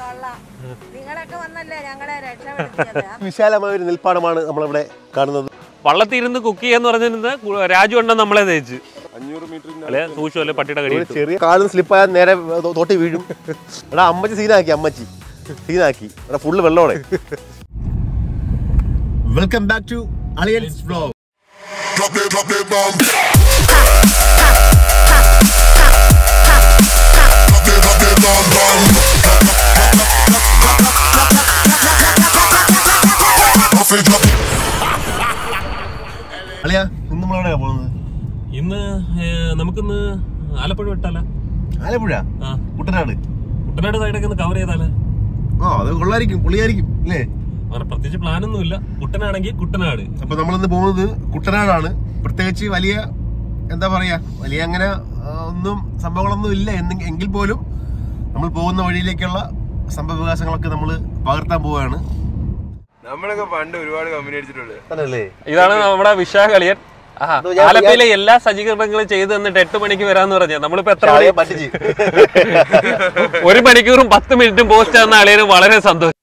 കൊള്ളാം നിങ്ങളൊക്കെ വന്നല്ലേ ഞങ്ങളെ രക്ഷപ്പെടുത്തിയത് വിശാലമായ ഒരു നെൽപ്പാടമാണ് നമ്മളിവിടെ കാണുന്നത് വള്ളത്തിൽ ഇരുന്ന് കുക്ക് ചെയ്യാന്ന് പറഞ്ഞിരുന്നത് കു- രാജു അണ്ണൻ നമ്മളെ തേച്ച് അഞ്ഞൂറ് മീറ്റർ അല്ലെ സൂക്ഷിച്ചു അല്ലെ പട്ടിയുടെ കടി ഒരു കിട്ടും ചെറിയ കാലിന് സ്ലിപ്പായാൽ നേരെ തോ- തോട്ടി വീഴും എടാ അമ്മച്ചി സീനാക്കി അമ്മച്ചി സീനാക്കി എടാ ഫുള്ള് വെള്ളോടെ welcome back to Aliyans vlog Drop it, drop it, bomb. Drop it, drop it, bomb, bomb. Drop it, drop it. അളിയ ഇന്ന് നമ്മളെവിടെയാ പോകുന്നത് ഇന്ന് നമുക്കിന്ന് ആലപ്പുഴ വിട്ടാല ആലപ്പുഴ ആ കുട്ടനാട് കുട്ടനാട് സൈഡൊക്കെ ഒന്ന് കവർ ചെയ്താലേ ആ അത് കൊള്ളായിരിക്കും പൊളിയായിരിക്കും അല്ലേ അങ്ങനെ പ്രത്യേകിച്ച് പ്ലാനൊന്നും ഇല്ല കുട്ടനാണെങ്കിൽ കുട്ടനാട് അപ്പൊ നമ്മളിന്ന് പോകുന്നത് കുട്ടനാടാണ് പ്രത്യേകിച്ച് വലിയ എന്താ പറയാ വലിയ അങ്ങനെ ആ, ഒന്നും സംഭവങ്ങളൊന്നും ഇല്ല എന്ന് എങ്കിൽ പോലും നമ്മൾ പോകുന്ന വഴിയിലേക്കുള്ള സംഭവ വികാസങ്ങളൊക്കെ നമ്മൾ പകർത്താൻ പോവുകയാണ് നമ്മളൊക്കെ പണ്ട് ഒരുപാട് കമ്പനി അടിച്ചിട്ടുണ്ട് അതല്ലേ ഇതാണ് നമ്മുടെ വിശാഖളിയൻ ആ, അത് ഞാൻ- ആലപ്പുഴയിലെ എല്ലാ സജ്ജീകരണങ്ങളും ചെയ്ത് തന്നിട്ട് എട്ട് മണിക്ക് വരാന്ന് പറഞ്ഞ നമ്മളിപ്പോ എത്ര മണി പറ്റിച്ച് ഒരു മണിക്കൂറും പത്ത് മിനിറ്റും പോസ്റ്റ് ആകുന്ന ആളിന് വളരെ സന്തോഷം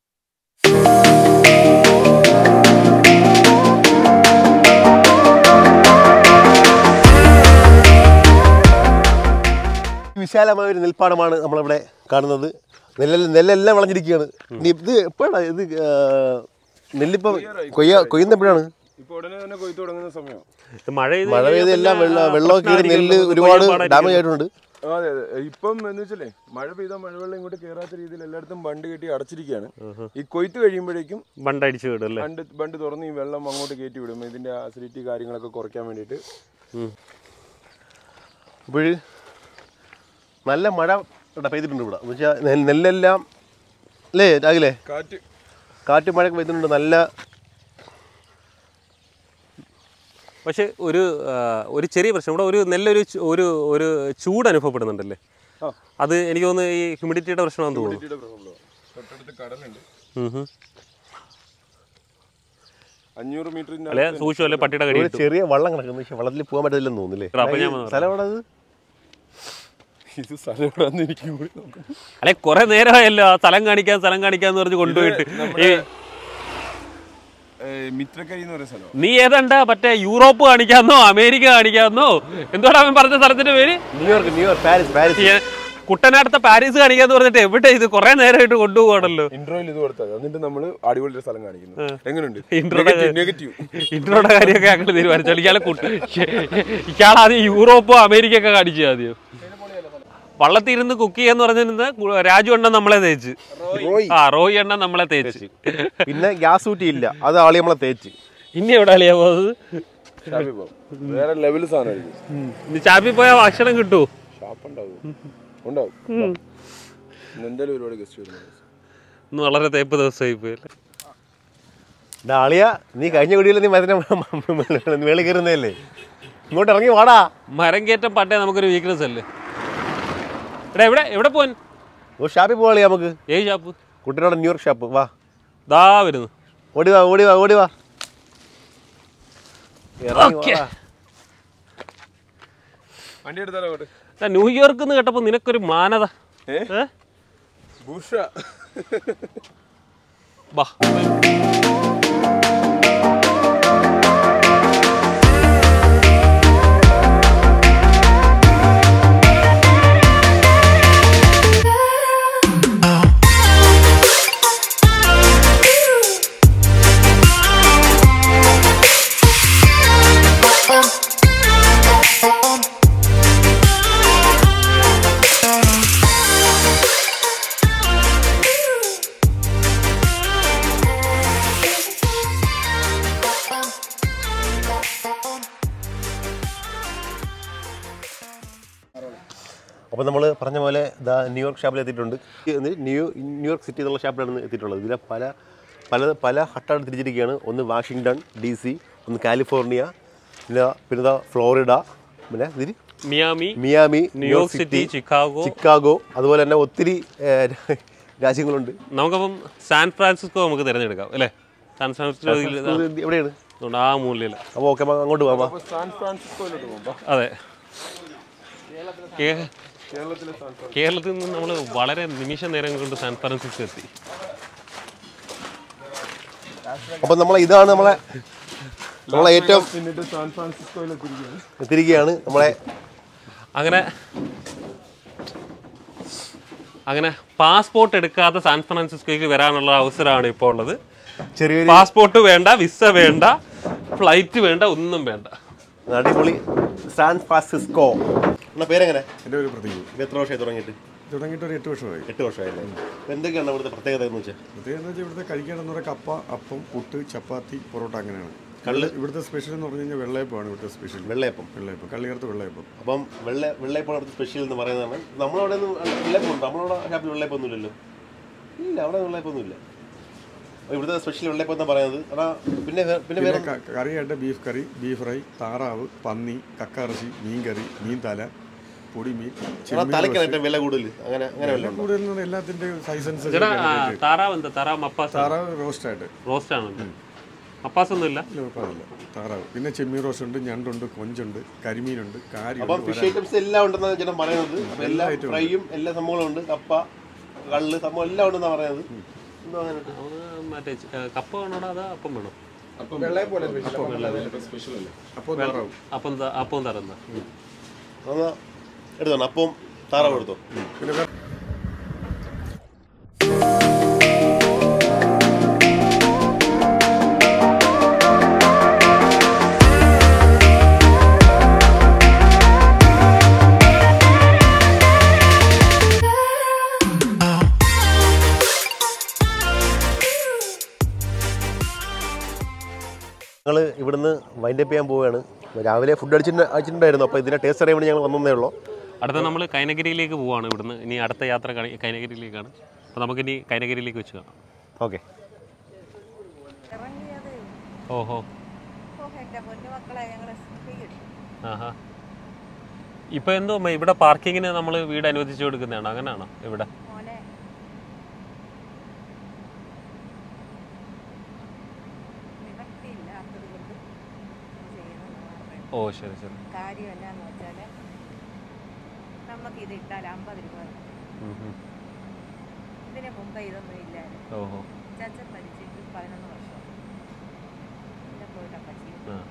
വിശാലമായ ഒരു നെൽപ്പാടമാണ് നമ്മളിവിടെ കാണുന്നത് നെല്ല് നെല്ലെല്ലാം വിളഞ്ഞിരിക്കുകയാണ് ഇനി ഇത് എപ്പോഴാണ് ഇത് ആ, നെല്ലിപ്പം കൊയ്യ കൊയ്യുന്ന എപ്പോഴാണ് ഇപ്പൊ ഉടനെ തന്നെ കൊയ്ത്ത് തുടങ്ങുന്ന സമയം മഴ പെയ്ത് മഴ പെയ്ത് കഴിഞ്ഞാൽ എല്ലാം പിന്നെ വെള്ളം വെള്ളമൊക്കെ കയറി നെല്ല് പ്രശ്നമായിരിക്കും. ഒരുപാട് കൊയ്യാൻ ഡാമേജ് ആയിട്ടുണ്ട് അതെ അതെ ഇപ്പം എന്ന് വെച്ചാലേ മഴ പെയ്താൽ മഴവെള്ളം ഇങ്ങോട്ട് കയറാത്ത രീതിയിൽ എല്ലായിടത്തും ബണ്ട് കെട്ടി അടച്ചിരിക്കുകയാണ് ഈ കൊയ്ത്ത് കഴിയുമ്പോഴേക്കും ബണ്ടടിച്ച് വിടും അല്ലേ ബണ്ട് ബണ്ട് തുറന്ന് ഈ വെള്ളം അങ്ങോട്ട് കയറ്റി വിടും ഇതിന്റെ അസിഡിറ്റി കാര്യങ്ങളൊക്കെ കുറയ്ക്കാൻ വേണ്ടിയിട്ട് അപ്പോൾ നല്ല മഴ ഇവിടെ പെയ്തിട്ടുണ്ട് ഇവിടെ എന്ന് വെച്ചാൽ നെല്ലെല്ലാം അല്ലേ രാഗിലേ കാറ്റ് കാറ്റ് മഴയൊക്കെ പെയ്തിട്ടുണ്ട് നല്ല പക്ഷെ ഒരു ആ, ഒരു ചെറിയ പ്രശ്നം ഇവിടെ ഒരു നല്ലൊരു ചു- ഒരു ഒരു ചൂട് അനുഭവപ്പെടുന്നുണ്ടല്ലേ ആ. അത് എനിക്ക് തോന്നുന്നു ഈ ഹ്യൂമിഡിറ്റിയുടെ പ്രശ്നമാണെന്ന് തോന്നുന്നു ഹ്യൂമിഡിറ്റിയുടെ പ്രോബ്ലം തൊട്ടടുത്ത് കടലുണ്ട് ഉം ഹും. അഞ്ഞൂറ് മീറ്ററിന്റെ അല്ലെ സൂക്ഷിച്ചു അല്ലെ പട്ടിയുടെ കടി ഒരു കിട്ടും ചെറിയ വള്ളം കിടക്കുന്നു പക്ഷെ വള്ളത്തിൽ പോകാൻ പറ്റില്ലെന്ന് തോന്നുന്നില്ലേ അപ്പൊ ഞാൻ വന്നു. സ്ഥലം എവിടെ അത് ഇത് സ്ഥലം എവിടെയാന്ന് എനിക്ക് കൂടി നോക്കണം അല്ലെ കുറെ നേരമായല്ലോ ആ സ്ഥലം കാണിക്കാൻ സ്ഥലം കാണിക്കാന്ന് പറഞ്ഞ് കൊണ്ടുപോയിട്ട് ഈ മിത്രക്കരി എന്ന് പറയുന്ന സ്ഥലം നീ ഏതാണ്ടാ മറ്റേ യൂറോപ്പ് കാണിക്കാന്നോ അമേരിക്ക കാണിക്കാന്നോ എന്തുകൊണ്ടാ അവൻ പറഞ്ഞ സ്ഥലത്തിന്റെ പേര് ന്യൂയോർക്ക് ന്യൂയോർക്ക് പാരീസ് പാരീസ് ഈ കുട്ടനാടത്തെ പാരീസ് കാണിക്കാന്ന് പറഞ്ഞിട്ട് എവിടെ ഇത് കുറെ നേരമായിട്ട് കൊണ്ടുപോകണല്ലോ ഇൻട്രോയിൽ ഇത് കൊടുത്തത് എന്നിട്ട് നമ്മൾ അടിപൊളി ഒരു സ്ഥലം കാണിക്കുന്നു എങ്ങനെയുണ്ട് ഇൻട്രോയുടെ നെഗറ്റീവ് ഇൻട്രോയുടെ കാര്യമൊക്കെ ഞങ്ങൾ തീരുമാനിച്ചു ഇയാളെ കുട്ട ഇയാളാദ്യം യൂറോപ്പോ അമേരിക്ക ഒക്കെ കാണിച്ചു ആദ്യം വള്ളത്തിൽ ഇരുന്ന് കുക്ക് ചെയ്യാന്ന് പറഞ്ഞിരുന്നത് കു- രാജു എണ്ണ നമ്മളെ തേച്ച് റോയ് ആ റോയി എണ്ണ നമ്മളെ തേച്ച് പിന്നെ ഗ്യാസ് ഊറ്റി ഇല്ല അത് ആളി നമ്മളെ തേച്ച് ഇനി എവിടെ അളിയാ പോകുന്നത് ഷാപ്പി പോകും വേറെ ലെവൽ സാധനമായിരിക്കും ഇനി ചാപ്പി പോയാൽ ഭക്ഷണം കിട്ടുമോ ഷാപ്പ് ഉണ്ടാവും ഉണ്ടാവും ഇന്ന് എന്തായാലും ഒരുപാട് ഗസ്റ്റ് വരുന്നത് ഇന്ന് വളരെ തേപ്പ് ദിവസമായി പോയി അല്ലേ ഡാളിയ നീ കഴിഞ്ഞ വീഡിയോയിൽ നീ മരത്തിന് മേളിൽ കയറുന്നതല്ലേ ഇങ്ങോട്ട് ഇറങ്ങി വാടാ മരം കയറ്റം പട്ടേ നമുക്കൊരു വീക്ക്നെസ് അല്ലേ എടാ എവിടെ എവിടെ പോവാൻ ഓ ഷാപ്പിൽ പോകാളി നമുക്ക് ഏത് ഷാപ്പ് കുട്ടനാട് ന്യൂയോർക്ക് ഷാപ്പ് വാ ദാ വരുന്നു ഓടി വാ ഓടി വാ ഓടി വാ ഇറങ്ങി ഓക്കേ. വാ. വണ്ടി എടുത്താലോ അങ്ങോട്ട് എടാ, ന്യൂയോർക്ക് എന്ന് കേട്ടപ്പോ നിനക്കൊരു മാനത ഏ? ഏ? ബുഷ ബാ അപ്പോൾ നമ്മൾ പറഞ്ഞ പോലെ ദാ ന്യൂയോർക്ക് ഷാപ്പിൽ എത്തിയിട്ടുണ്ട് ഇത് ന്യൂ ന്യൂയോർക്ക് സിറ്റി എന്നുള്ള ഷാപ്പിലാണ് എത്തിയിട്ടുള്ളത് ഇതിലെ പല പല പല ഹട്ടായിട്ട് തിരിച്ചിരിക്കുകയാണ് ഒന്ന് വാഷിങ്ടൺ ഡി സി ഒന്ന് കാലിഫോർണിയ പിന്നെ പിന്നെ ദാ ഫ്ലോറിഡ പിന്നെ ഇതിൽ Miami Miami New York city Chicago Chicago അതുപോലെ തന്നെ ഒത്തിരി ഏഹ്, രാജ്യങ്ങളുണ്ട് നമുക്കപ്പം സാൻ ഫ്രാൻസിസ്കോ നമുക്ക് തിരഞ്ഞെടുക്കാം അല്ലേ സാൻ ഫ്രാൻസിസ്കോ ഇത് എവിടെയാണ് അതുകൊണ്ട് ആ മൂലയില അപ്പോൾ ഓക്കെ അങ്ങോട്ട് പോകാം വാ. സാൻ ഫ്രാൻസിസ്കോയിലോട്ട് പോകുമ്പോ അതെ കേ- കേരളത്തിലെ സാൻ ഫ്രാൻസിസ്കോ കേരളത്തിൽ നിന്ന് നമ്മൾ വളരെ നിമിഷ നേരം കൊണ്ട് സാൻ ഫ്രാൻസിസ്കോ എത്തി അപ്പം നമ്മളെ ഇതാണ് നമ്മളെ നമ്മളെ ഏറ്റവും പിന്നിട്ട് സാൻ ഫ്രാൻസിസ്കോയിൽ എത്തിയിരിക്കുകയാണ് എത്തിരിക്കുകയാണ് നമ്മളെ അങ്ങനെ അങ്ങനെ പാസ്പോർട്ട് എടുക്കാതെ സാൻ ഫ്രാൻസിസ്കോയ്ക്ക് വരാനുള്ള അവസരമാണ് ഇപ്പോൾ ഉള്ളത് ചെറിയൊരു പാസ്പോർട്ട് വേണ്ട വിസ വേണ്ട ഫ്ലൈറ്റ് വേണ്ട ഒന്നും വേണ്ട അടിപൊളി സാൻ ഫ്രാൻസിസ്കോ എന്നാ പേരെങ്ങനെ എൻ്റെ ഒരു പ്രതീകം ഇത് എത്ര വർഷമായി തുടങ്ങിയിട്ട് തുടങ്ങിയിട്ട് ഒരു എട്ട് വർഷമായി എട്ട് വർഷമായില്ലേ അപ്പോൾ എന്തൊക്കെയാണ് ഇവിടുത്തെ പ്രത്യേകത എന്ന് വെച്ചാൽ പ്രത്യേകം എന്ന് വെച്ചാൽ ഇവിടുത്തെ കഴിക്കാനെന്ന് പറഞ്ഞാൽ കപ്പ അപ്പം പുട്ട് ചപ്പാത്തി പൊറോട്ട അങ്ങനെയാണ് കള്ള്? ഇവിടുത്തെ സ്പെഷ്യൽ എന്ന് പറഞ്ഞു കഴിഞ്ഞാൽ വെള്ളയപ്പമാണ് ഇവിടുത്തെ സ്പെഷ്യൽ വെള്ളയപ്പം വെള്ളയപ്പം കള്ളികർത്ത് വെള്ളയപ്പം അപ്പം വെള്ള വെള്ളയപ്പം അവിടുത്തെ സ്പെഷ്യൽ എന്ന് പറയുന്നതാണ് നമ്മളവിടെ ഒന്നും വെള്ളയപ്പം ഉണ്ടോ നമ്മളവിടെ ഷാപ്പിൽ വെള്ളയപ്പം ഒന്നുമില്ലല്ലോ ഇല്ല അവിടെ വെള്ളയപ്പം ഒന്നുമില്ല അപ്പോൾ ഇവിടുത്തെ സ്പെഷ്യൽ വെള്ളയപ്പം എന്ന് പറയുന്നത് എടാ പിന്നെ വേ- പിന്നെ വേറെ പിന്നെ ക- കറിയായിട്ട് ബീഫ് കറി ബീഫ് ഫ്രൈ താറാവ് പന്നി കക്കറച്ചി മീൻ കറി മീൻ തല പൊടിമീൻ എടാ ചെമ്മീൻ തലയ്ക്കാണ് roast. ഏറ്റവും വില കൂടുതൽ അങ്ങനെ അങ്ങനെ വല്ല എല്ലാം കൂടുതൽ എന്ന് പറഞ്ഞാൽ എല്ലാത്തിൻ്റെ സൈസ് ചേട്ടാ അനുസരിച്ച് ആ, താറാവ് എന്താ താറാവ് മപ്പാസ് താറാവ് റോസ്റ്റായിട്ട് റോസ്റ്റ് ആണ് മപ്പാസ് ഒന്നും ഇല്ല കുഴപ്പമില്ല താറാവ് പിന്നെ ചെമ്മീൻ റോസ്റ്റ് ഉണ്ട് ഞണ്ടുണ്ട് കൊഞ്ചുണ്ട് കരിമീനുണ്ട് അപ്പം കാരിയുണ്ട് ഫിഷ് ഐറ്റംസ് എല്ലാം ഉണ്ടെന്നാണ് ചേട്ടൻ പറയുന്നത് എല്ലാ ഫ്രൈയും എല്ലാ സംഭവങ്ങളും ഉണ്ട് കപ്പ കള്ള് സംഭവം എല്ലാം ഉണ്ടെന്നാണ് പറയുന്നത് എന്തോ അങ്ങനെ ഉണ്ട്. അവന് മറ്റേ ചി- ഏ, കപ്പ വേണോടാ അതാ അപ്പം വേണോ അപ്പോൾ താറാവ് അപ്പം ത- അപ്പം തരുന്ന എന്നാ എടുത്തോ അപ്പം താറാവ് എടുത്തോ പിന്നെ വേ- ഞങ്ങൾ ഇവിടുന്ന് വൈൻഡപ്പ് ചെയ്യാൻ പോവുകയാണ് രാവിലെ ഫുഡ് അടിച്ചിട്ട് അടിച്ചിട്ടുണ്ടായിരുന്നു അപ്പോൾ ഇതിൻ്റെ ടേസ്റ്റ് അറിയാൻ വേണ്ടി ഞങ്ങൾ വന്നതേ ഉള്ളൂ അടുത്ത നമ്മൾ കൈനഗിരിയിലേക്ക് പോവാണ് ഇവിടുന്ന് ഇനി അടുത്ത യാത്ര കൈ- കൈനഗിരിയിലേക്കാണ് അപ്പോൾ നമുക്കിനി കൈനഗിരിയിലേക്ക് വെച്ച് കാണാം ഓക്കെ ഇറങ്ങിയത് ഓഹോ ഓ എൻ്റെ പൊന്നുമക്കളെ ഞങ്ങളെ സ്നേഹിക്കും ആഹാ ഇപ്പോൾ എന്തോ അമ്മ ഇവിടെ പാർക്കിങ്ങിന് നമ്മൾ വീട് അനുവദിച്ചു കൊടുക്കുന്നതാണോ അങ്ങനെയാണോ ഇവിടെ മോനെ നിവൃത്തിയില്ലാത്തത് കൊണ്ട് ചെയ്യുന്നത് മാത്രമേ ഓ ശരി ശരി കാര്യം എന്നാന്ന് വെച്ചാൽ നമുക്കിത് ഇട്ടാൽ അമ്പത് രൂപ കിട്ടും. ഉം, ഉം. ഇതിന് മുമ്പ് ഇതൊന്നും ഇല്ലായിരുന്നു ഓഹോ ചച്ചൻ മരിച്ചിട്ട് പതിനൊന്ന് വർഷം പിന്നെ പോയിട്ടൊക്കെ ചെയ്യും ആ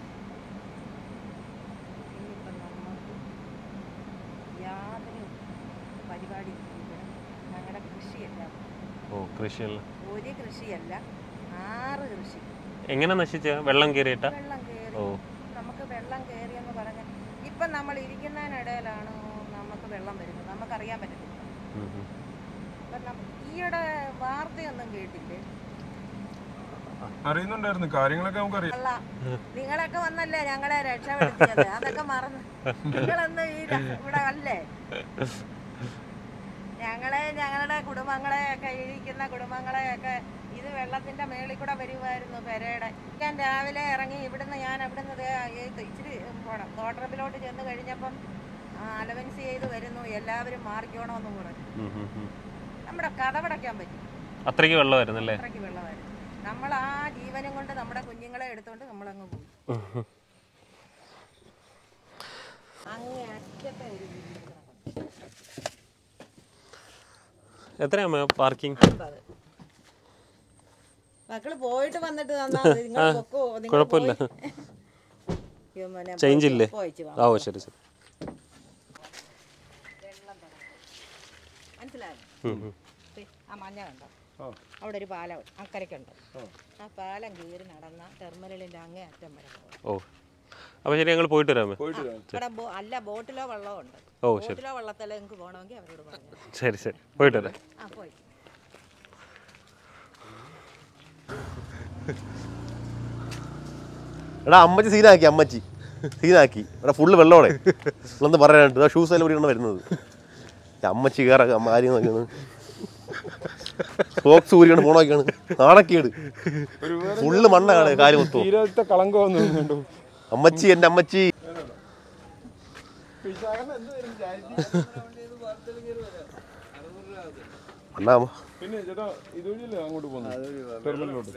ഇനിയിപ്പം നമുക്ക് യാതൊരു പരിപാടിയും ഇവിടെ ഞങ്ങളുടെ കൃഷിയല്ല ഓ കൃഷിയല്ല ഒരു കൃഷിയല്ല ആറ് കൃഷി എങ്ങനെ നശിച്ച വെള്ളം കയറിയിട്ടാ വെള്ളം കയറി ഓ നമുക്ക് വെള്ളം കയറിയെന്ന് പറഞ്ഞ ഇപ്പം നമ്മൾ ഇരിക്കുന്നതിനിടയിലാണ് നമുക്ക് വെള്ളം വരുന്നത് നമുക്കറിയാൻ പറ്റത്തില്ല ഉം, ഉം. അപ്പം നം- ഈയിടെ വാർത്തയൊന്നും കേട്ടില്ലേ അറിയുന്നുണ്ടായിരുന്നു കാര്യങ്ങളൊക്കെ നമുക്കറിയാം അല്ല നിങ്ങളൊക്കെ വന്നല്ലേ ഞങ്ങളെ രക്ഷപ്പെടുത്തിയത് അതൊക്കെ മറന്ന് നിങ്ങളൊന്നും ഈ ര- ഇവിടെ അല്ലേ ഞങ്ങളെ ഞങ്ങളുടെ കുടുംബങ്ങളെ ഒക്കെ ഇരിക്കുന്ന കുടുംബങ്ങളെ ഒക്കെ ഇത് വെള്ളത്തിന്റെ മേളിൽ കൂടെ വരുമായിരുന്നു പെരയുടെ ഞാൻ രാവിലെ ഇറങ്ങി ഇവിടുന്ന് ഞാൻ അവിടുന്ന് ദേ ഈ ഇച്ചിരി പോണം തോട്ടറപ്പിലോട്ട് ചെന്ന് കഴിഞ്ഞപ്പം അലവൻസ് ചെയ്ത് വരുന്നു എല്ലാവരും മാറിക്കോണമെന്നും പറഞ്ഞു ഉം, ഉം, ഉം. നമ്മുടെ കഥവടയ്ക്കാൻ പറ്റി അത്രയ്ക്ക് വെള്ളമായിരുന്നല്ലേ അത്രയ്ക്ക് വെള്ളമായിരുന്നു നമ്മൾ ആ ജീവനും കൊണ്ട് നമ്മുടെ കുഞ്ഞുങ്ങളെ എടുത്തുകൊണ്ട് നമ്മളങ്ങ് പോയി അങ്ങേ അറ്റത്തെ ഒരു വീട് കിടക്കുന്നു. എത്രയാ പാർക്കിംഗ് അമ്പത്. മക്കള് പോയിട്ട് വന്നിട്ട് തന്നാ മതി. നിങ്ങൾ പൊക്കോ നിങ്ങൾ കുഴപ്പമില്ല. പോയി. അയ്യോ മോനെ, ചേഞ്ച് പോയി- ഇല്ലേ പോയിച്ച് വാ. ആ ഓ ശരി ശരി മനസ്സിലായോ ഉം, ഉം. ദേ, ആ മഞ്ഞ കണ്ടോ അവിടെ ഒരു പാലം അക്കരയ്ക്കുണ്ട് ആ പാലം കീറി നടന്ന ടെർമിനലിന്റെ അങ്ങേ അറ്റം വരെ പോകണം ഓ അപ്പോൾ ശരി ഞങ്ങൾ പോയിട്ട് വരാമേ പോയിട്ട് വരാം. ഇവിടെ ബോ- അല്ല ബോട്ടിലോ വെള്ളമോ ഉണ്ട് ഓ ശരി ബോട്ടിലോ വെള്ളത്തിലോ നിങ്ങൾക്ക് പോകണമെങ്കിൽ അവരോട് പറഞ്ഞു ശരി ശരി പോയിട്ട് വരാം ആ പോയി എടാ അമ്മച്ചി സീനാക്കി അമ്മച്ചി സീനാക്കി എടാ ഫുള്ള് വെള്ളോടെ നിങ്ങളൊന്ന് പറയാനായിട്ട് ഷൂസ് എല്ലാം കൂടിയാണ് വരുന്നത് ഈ അമ്മച്ചി കയറ ആര്യം നോക്കിയാണ് സോക്സ് ഊരിയാണ് പോണൊക്കെയാണ് നാണക്കേട് ഫുള്ള് മണ്ണാണ് കാര്യം മൊത്തം തീരത്തെ കളങ്കമൊന്നും കണ്ടു അമ്മച്ചി എൻ്റെ അമ്മച്ചി അണ്ണാ പിന്നെ ചേട്ടാ ഇതുവഴിയല്ലേ അങ്ങോട്ട് പോകുന്നത് ടെർമിനലോട്ട്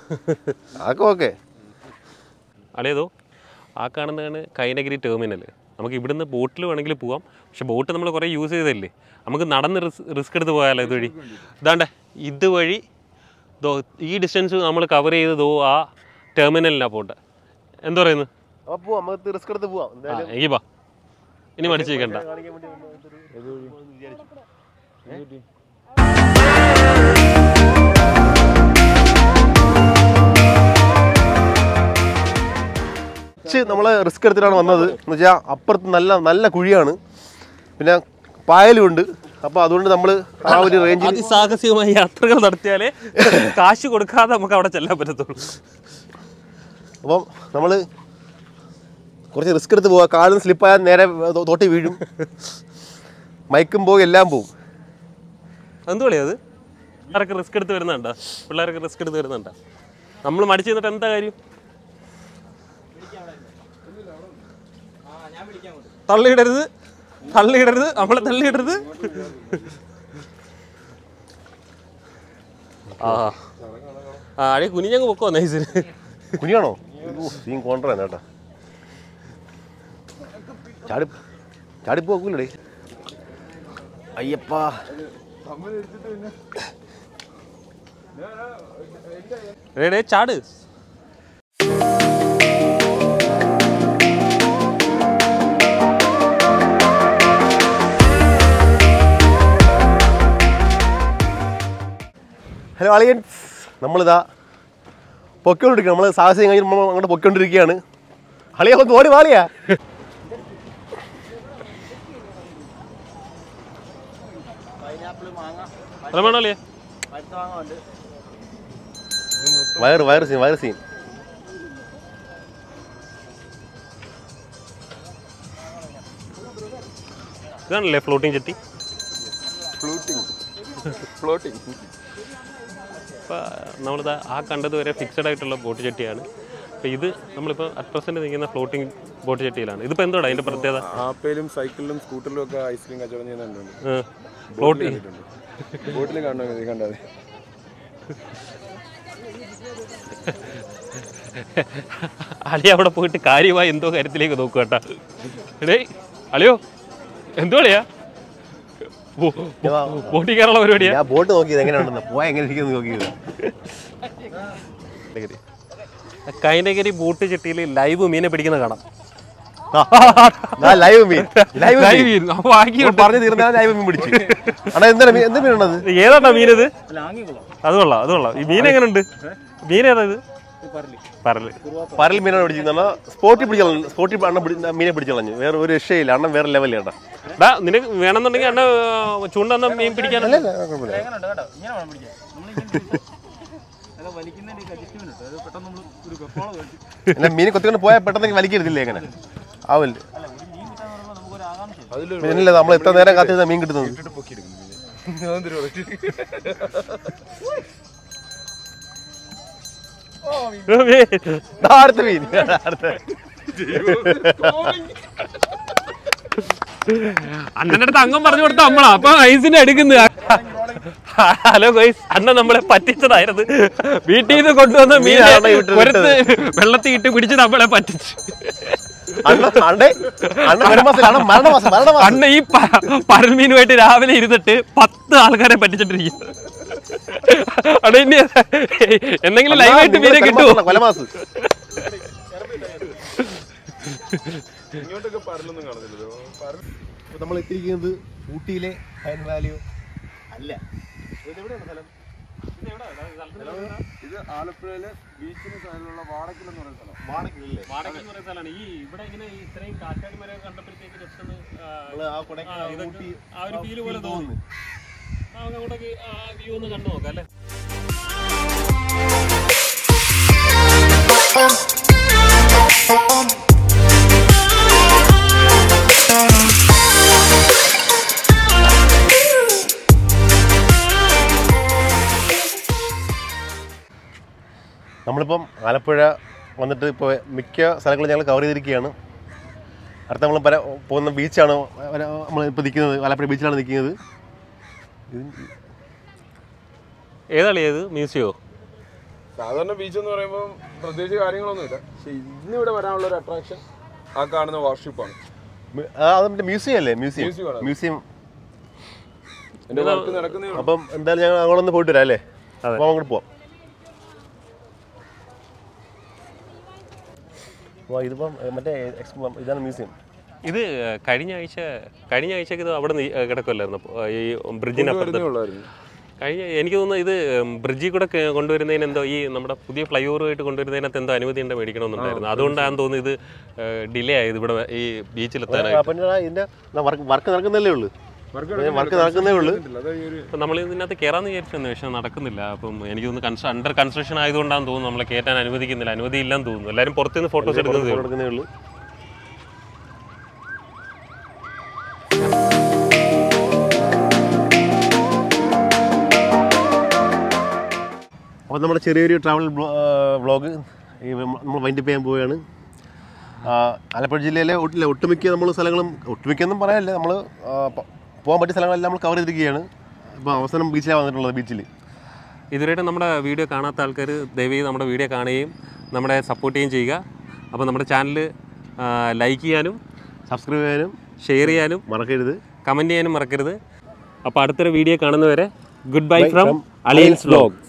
അതൊക്കെ ഓക്കെ അളിയതോ ആ കാണുന്നതാണ് കൈനഗിരി ടെർമിനൽ നമുക്ക് ഇവിടുന്ന് ബോട്ടിൽ വേണമെങ്കിൽ പോവാം പക്ഷെ ബോട്ട് നമ്മൾ കുറേ യൂസ് ചെയ്തല്ലേ നമുക്ക് നടന്ന് റിസ് റിസ്ക് എടുത്ത് പോയാലോ ഇതുവഴി ഇതാണ്ട് ഇതുവഴി ദോ ഈ ഡിസ്റ്റൻസ് നമ്മൾ കവർ ചെയ്ത് ദോ ആ ടെർമിനലിനാണ് പോട്ടെ എന്താ പറയുന്നത് അപ്പോൾ പോവാം നമുക്ക് റിസ്ക് എടുത്ത് പോവാം ആ എന്തായാലും എങ്കിൽ വാ ഇനി മടിച്ച് നിൽക്കണ്ട കാണിക്കാൻ വേണ്ടി വന്നതൊരു വിചാരിച്ചു കുറച്ച് നമ്മൾ റിസ്ക് എടുത്തിട്ടാണ് വന്നത് എന്ന് വെച്ചാൽ അപ്പുറത്ത് നല്ല നല്ല കുഴിയാണ് പിന്നെ പായലുമുണ്ട് അപ്പോൾ അതുകൊണ്ട് നമ്മൾ ആ ഒരു റേഞ്ചിൽ അതിസാഹസികമായ യാത്രകൾ നടത്തിയാലേ കാശ് കൊടുക്കാതെ നമുക്ക് അവിടെ ചെല്ലാൻ പറ്റത്തുള്ളൂ അപ്പം നമ്മൾ കുറച്ച് റിസ്ക് എടുത്ത് പോവാം കാലിന് സ്ലിപ്പായാൽ നേരെ തോ- തോട്ടി വീഴും മയക്കും പോകും എല്ലാം പോവും എന്തുകളിയാ അത് പിള്ളേരൊക്കെ റിസ്ക് എടുത്ത് വരുന്നുണ്ടോ പിള്ളേരൊക്കെ റിസ്ക് എടുത്ത് വരുന്നുണ്ടോ നമ്മൾ മടിച്ചു നിന്നിട്ട് എന്താ കാര്യം തള്ളിയിടരുത് തള്ളിയിടരുത് നമ്മളെ തള്ളിയിടരുത് ആ ആ അടി കുനിഞ്ഞങ്ങ് പൊക്കോ നൈസിന് കുനിയാണോ സീൻ കോൺട്രാണ് കേട്ടോ ചാടി ചാടി പോകൂലേ അയ്യപ്പാ റേഡേ ചാട് ഹലോ അളിയൻസ് നമ്മളിതാ പൊക്കോണ്ടിരിക്കുക നമ്മൾ സാഹസികം കഴിഞ്ഞ് നമ്മൾ അങ്ങോട്ട് പൊക്കോണ്ടിരിക്കുകയാണ് അളിയാ ഒന്ന് ഓടി വാളിയാ അല്ല വേണല്ലേ വയറ് വയറ് സീൻ വയറ് സീൻ ഇതാണല്ലേ ഫ്ലോട്ടിംഗ് ചെട്ടി ഫ്ലോട്ടിങ് ഫ്ലോട്ടിങ് ഇപ്പോൾ നമ്മളിത് ആ കണ്ടത് വരെ ഫിക്സഡ് ആയിട്ടുള്ള ബോട്ട് ചട്ടിയാണ് അപ്പോൾ ഇത് നമ്മളിപ്പോൾ അറ്റ് പ്രസൻറ്റ് നിൽക്കുന്ന ഫ്ലോട്ടിംഗ് ബോട്ട് ചട്ടിയിലാണ് ഇതിപ്പോൾ എന്തോടാ അതിൻ്റെ പ്രത്യേകത ആപ്പയിലും സൈക്കിളിലും സ്കൂട്ടറിലും ഒക്കെ ഐസ്ക്രീം കച്ചവടം ചെയ്യുന്നുണ്ട് ഫ്ലോട്ടിംഗ് ബോട്ടിൽ കാണണം ഇത് കണ്ടാൽ അളി അവിടെ പോയിട്ട് കാര്യമായി എന്തോ കാര്യത്തിലേക്ക് നോക്കുക കേട്ടാ എടേ അളിയോ എന്തോ അളിയാ ബോട്ടിൽ കയറുള്ള പരിപാടിയാ ഞാൻ ബോട്ട് നോക്കിയത് എങ്ങനെയുണ്ടെന്ന് പോയ എങ്ങനെ ഇരിക്കുന്നു നോക്കിയത് കൈനഗിരി ബോട്ട് ചെട്ടിയിൽ ലൈവ് മീനെ പിടിക്കുന്ന കാണാം ലൈവ് മീൻ ലൈവ് ലൈവ് മീൻ മീൻ ബാക്കിയുണ്ട് പറഞ്ഞു തീർന്നാൽ ലൈവ് മീൻ പിടിച്ചു അണ്ണാ എന്താണ് മീൻ എന്ത് മീനാണത് ഏതാണ്ടാ മീനത് അത് കൊള്ളാം അത് കൊള്ളാം ഈ മീൻ എങ്ങനെയുണ്ട് മീൻ ഏതാ ഇത് പരല് പരൽ മീനാണ് പിടിച്ചിരുന്ന സ്പോട്ടിൽ പിടിച്ചു സ്പോട്ടിൽ അണ്ണൻ പിടി മീനെ പിടിച്ചു കളഞ്ഞു വേറെ ഒരു രക്ഷയില്ല അണ്ണൻ വേറെ ലെവലിൽ കേട്ടാ ഡാ നിനക്ക് വേണമെന്നുണ്ടെങ്കിൽ അണ്ണ ചൂണ്ടെന്ന മീൻ പിടിക്കാനല്ല അല്ല മീൻ കൊത്തിക്കൊണ്ട് പോയാൽ പെട്ടെന്ന് വലിക്കരുതില്ലേ എങ്ങനെ ആവല്ല പിന്നില്ല നമ്മൾ എത്ര നേരം കാത്തിരുന്ന മീൻ കിട്ടുന്നത് ദാ അടുത്ത മീൻ അടുത്ത അണ്ണന്റെ അടുത്ത് അങ്ങം പറഞ്ഞു കൊടുത്ത നമ്മളാ അപ്പൊ ഐസിനെ എടുക്കുന്നത് ഹലോ ഗൈസ് അണ്ണൻ നമ്മളെ പറ്റിച്ചതായിരുന്നു വീട്ടിൽ നിന്ന് കൊണ്ടുവന്ന മീൻ മീനാണ് ഇവിടെ പുറത്ത് വെള്ളത്തിൽ ഇട്ട് പിടിച്ച് നമ്മളെ പറ്റിച്ചു അണ്ണ അണ്ണേ അണ്ണ മരണമാസം അണ്ണ മരണമാസം മരണമാസം അണ്ണ ഈ പ- പരൽമീനുമായിട്ട് രാവിലെ ഇരുന്നിട്ട് പത്ത് ആൾക്കാരെ പറ്റിച്ചിട്ടിരിക്കും അണ്ണ ഇനി എന്തെങ്കിലും ലൈവായിട്ട് മീനെ കിട്ടുമോ കൊലമാസ് ഇങ്ങോട്ടൊക്കെ പരലൊന്നും കാണുന്നില്ലല്ലോ പരൽ നമ്മൾ എത്തിയിരിക്കുന്നത് ഊട്ടിയിലെ പൈൻ വാലിയോ അല്ല ഇത് ആലപ്പുഴയിലെ ബീച്ചിന് സൈഡിലുള്ള വാടക്കിൽ എന്ന് പറയുന്ന സ്ഥലം വാടകയില്ലേ വാടകയ്ക്ക് പറയുന്ന സ്ഥലമാണ് ഈ ഇവിടെ ഇങ്ങനെ ഇത്രയും കാറ്റാടി മരം കണ്ടപ്പോഴത്തേക്ക് ജസ്റ്റ് ഒന്ന് നമ്മള് ആ കൊടൈക്കനാൽ ഊട്ടി ആ ഒരു ഫീല് പോലെ തോന്നി നമുക്ക് അങ്ങോട്ടേക്ക് ആ വ്യൂ ഒന്ന് കണ്ടു നോക്കാം അല്ലേ നമ്മളിപ്പം ആലപ്പുഴ വന്നിട്ട് ഇപ്പോൾ മിക്ക സ്ഥലങ്ങളും ഞങ്ങൾ കവർ ചെയ്തിരിക്കുകയാണ് അടുത്ത നമ്മൾ പല പോകുന്ന ബീച്ചാണ് നമ്മൾ ഇപ്പോൾ നിൽക്കുന്നത് ആലപ്പുഴ ബീച്ചിലാണ് നിൽക്കുന്നത് ഏതാണ് ഏത് മ്യൂസിയോ സാധാരണ ബീച്ച് എന്ന് പറയുമ്പോൾ പ്രത്യേകിച്ച് കാര്യങ്ങളൊന്നുമില്ല പക്ഷെ ഇന്നിവിടെ വരാനുള്ള ഒരു അട്രാക്ഷൻ ആ കാണുന്ന വാർഷിപ്പാണ് മി- ആ, അത് മറ്റേ മ്യൂസിയം അല്ലേ മ്യൂസിയം Museum ആണ്. മ്യൂസിയം എന്റെ വർക്ക് നടക്കുന്നേ ഉള്ളൂ. അപ്പം എന്തായാലും ഞങ്ങൾ അങ്ങോട്ടൊന്ന് പോയിട്ട് വരാം അല്ലേ അതെ. അപ്പോൾ അങ്ങോട്ട് പോവാം വാ ഇതിപ്പം ഏ, മറ്റേ എക്സ്പോ ഇതാണ് മ്യൂസിയം ഇത് കഴിഞ്ഞ ആഴ്ച കഴിഞ്ഞ ആഴ്ചക്ക് ഇത് അവിടെ നിന്ന് കിടക്കുമല്ലായിരുന്നു അപ്പൊ, ഈ ബ്രിഡ്ജിനപ്പുറത്ത് വരുന്നേ ഉള്ളായിരുന്നു കഴിഞ്ഞ എനിക്ക് തോന്നുന്നു ഇത് ബ്രിഡ്ജിൽ കൂടെ ക- കൊണ്ടുവരുന്നതിന് എന്തോ ഈ നമ്മുടെ പുതിയ ഫ്ലൈ ഓവറുമായിട്ട് കൊണ്ടുവരുന്നതിനകത്ത് എന്തോ അനുമതി ഉണ്ടോ മേടിക്കണമെന്നുണ്ടായിരുന്നു അതുകൊണ്ടാണ് തോന്നുന്നു ഇത് ഡിലേ ആയത് ഇവിടെ ഈ ബീച്ചിലെത്താനായിട്ട് അപ്പം ഇതിൻ്റെ വർക്ക് വർക്ക് നടക്കുന്നല്ലേ ഉള്ളൂ വർക്ക് വർക്ക് നടക്കുന്നേ ഉള്ളൂ അതാ ഈ ഒരു അപ്പം നമ്മൾ ഇതിനകത്ത് കയറാമെന്ന് വിചാരിച്ചു പക്ഷേ നടക്കുന്നില്ല അപ്പം എനിക്ക് തോന്നുന്നു കൺസ്ട്ര അണ്ടർ കൺസ്ട്രക്ഷൻ ആയതുകൊണ്ടാണെന്ന് തോന്നുന്നു നമ്മളെ കയറ്റാൻ അനുവദിക്കുന്നില്ല അനുമതി ഇല്ലെന്ന് തോന്നുന്നു എല്ലാവരും പുറത്തുനിന്ന് ഫോട്ടോസ് എടുക്കുന്നത് നടക്കുന്നേ ഉള്ളൂ അപ്പോൾ നമ്മുടെ ചെറിയൊരു ട്രാവൽ വ്ളോഗ് നമ്മൾ വൈൻഡപ്പ് ചെയ്യാൻ പോവുകയാണ് ആ, ആലപ്പുഴ ജില്ലയിലെ ഒട്ടില്ല ഒട്ടുമിക്ക നമ്മൾ സ്ഥലങ്ങളും ഒട്ടുമിക്കൊന്നും പറയാനില്ല നമ്മൾ പോകാൻ പറ്റിയ സ്ഥലങ്ങളെല്ലാം നമ്മൾ കവർ ചെയ്തിരിക്കുകയാണ് ഇപ്പോൾ അവസാനം ബീച്ചിലാണ് വന്നിട്ടുള്ളത് ബീച്ചിൽ ഇതുവരെയായിട്ട് നമ്മുടെ വീഡിയോ കാണാത്ത ആൾക്കാർ ദയവേത് നമ്മുടെ വീഡിയോ കാണുകയും നമ്മളെ സപ്പോർട്ട് ചെയ്യുകയും ചെയ്യുക അപ്പോൾ നമ്മുടെ ചാനൽ ലൈക്ക് ചെയ്യാനും സബ്സ്ക്രൈബ് ചെയ്യാനും ഷെയർ ചെയ്യാനും മറക്കരുത് കമൻറ്റ് ചെയ്യാനും മറക്കരുത് അപ്പോൾ അടുത്തൊരു വീഡിയോ കാണുന്നവരെ good bye Bye from from Aliyans vlog